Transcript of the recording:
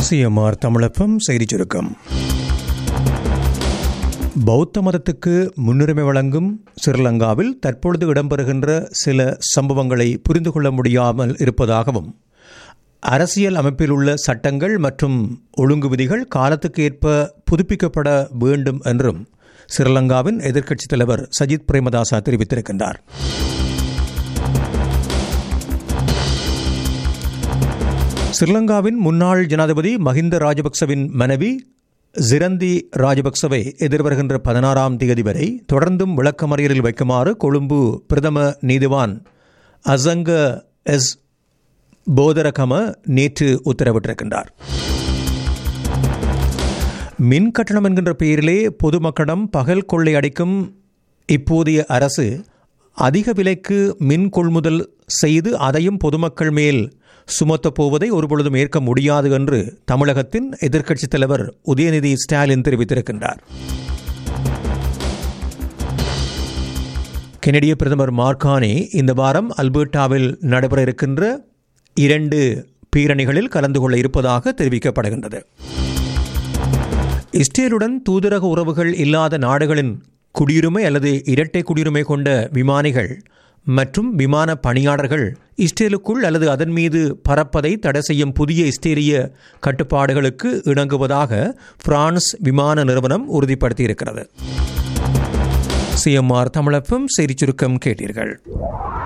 CMR தமிழப்பம் செய்திச் சுருக்கம் பௌத்த மதத்துக்கு முன்னுரிமை வழங்கும் ஸ்ரீலங்காவில் தற்பொழுது இடம்பெறுகின்ற சில சம்பவங்களை புரிந்து கொள்ள முடியாமல் இருப்பதாகவும் அரசியல் அமைப்பில் உள்ள சட்டங்கள் மற்றும் ஒழுங்கு விதிகள் காலத்துக்கு ஏற்ப புதுப்பிக்கப்பட வேண்டும் என்றும் ஸ்ரீலங்காவின் எதிர்க்கட்சித் தலைவர் சஜித் பிரேமதாசா தெரிவித்திருக்கின்றார் ஸ்ரீலங்காவின் முன்னாள் ஜனாதிபதி மஹிந்த ராஜபக்சவின் மனைவி ஜிரந்தி ராஜபக்சவை எதிர்வருகின்ற பதினாறாம் தேதி வரை தொடர்ந்தும் விளக்கமறியலில் வைக்குமாறு கொழும்பு பிரதம நீதிவான் அசங்க எஸ் போதரகம நேற்று உத்தரவிட்டிருக்கின்றார் மின் கட்டணம் என்கின்ற பெயரிலே பொதுமக்களிடம் பகல் கொள்ளை அடிக்கும் இப்போதைய அரசு அதிக விலைக்கு மின் கொள்முதல் செய்து அதையும் பொதுமக்கள் மேல் சுமத்தப் போவதை ஒருபொழுதும் ஏற்க முடியாது என்று தமிழகத்தின் எதிர்க்கட்சித் தலைவர் உதயநிதி ஸ்டாலின் தெரிவித்திருக்கின்றார் கெனடிய பிரதமர் மார்கானி இந்த வாரம் அல்பர்டாவில் நடைபெற இருக்கின்ற இரண்டு பேரணிகளில் கலந்து கொள்ள இருப்பதாக தெரிவிக்கப்படுகின்றது இஸ்ரேலுடன் தூதரக உறவுகள் இல்லாத நாடுகளின் குடியுரிமை அல்லது இரட்டை குடியுரிமை கொண்ட விமானிகள் மற்றும் விமான பணியாளர்கள் இஸ்ரேலுக்குள் அல்லது அதன் மீது பறப்பதை தடை செய்யும் புதிய இஸ்ரேலிய கட்டுப்பாடுகளுக்கு இணங்குவதாக பிரான்ஸ் விமான நிறுவனம் உறுதிப்படுத்தியிருக்கிறது சிஎம்ஆர் தமிழப்பம் செய்திச் சுருக்கம் கேட்டீர்கள்